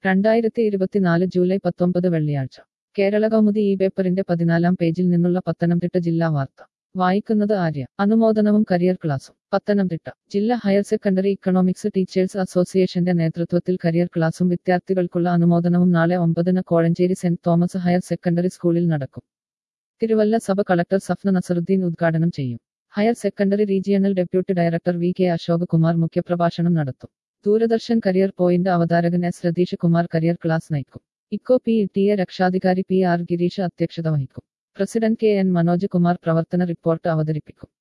രണ്ടായിരത്തി ഇരുപത്തിനാല് ജൂലൈ പത്തൊമ്പത് വെള്ളിയാഴ്ച കേരള കൗമുദി ഈ പേപ്പറിന്റെ പതിനാലാം പേജിൽ നിന്നുള്ള പത്തനംതിട്ട ജില്ലാ വാർത്ത വായിക്കുന്നത് ആര്യ അനുമോദനവും കരിയർ ക്ലാസും പത്തനംതിട്ട ജില്ലാ ഹയർ സെക്കൻഡറി ഇക്കണോമിക്സ് ടീച്ചേഴ്സ് അസോസിയേഷന്റെ നേതൃത്വത്തിൽ കരിയർ ക്ലാസും വിദ്യാർത്ഥികൾക്കുള്ള അനുമോദനവും നാളെ ഒമ്പതിന് Kozhencherry saint Thomas higher secondary സ്കൂളിൽ നടക്കും തിരുവല്ല സഭ കളക്ടർ സഫ്ന നസറുദ്ദീൻ ഉദ്ഘാടനം ചെയ്യും higher secondary regional deputy director V K Ashok Kumar മുഖ്യപ്രഭാഷണം നടത്തും ദൂരദർശൻ കരിയർ പോയിന്റ് അവതാരകൻ S Ratheesh Kumar career class നയിക്കും ഇക്കോ പി ടി എ രക്ഷാധികാരി പി ആർ ഗിരീഷ് അധ്യക്ഷത വഹിക്കും president K N Manoj Kumar പ്രവർത്തന റിപ്പോർട്ട് അവതരിപ്പിക്കും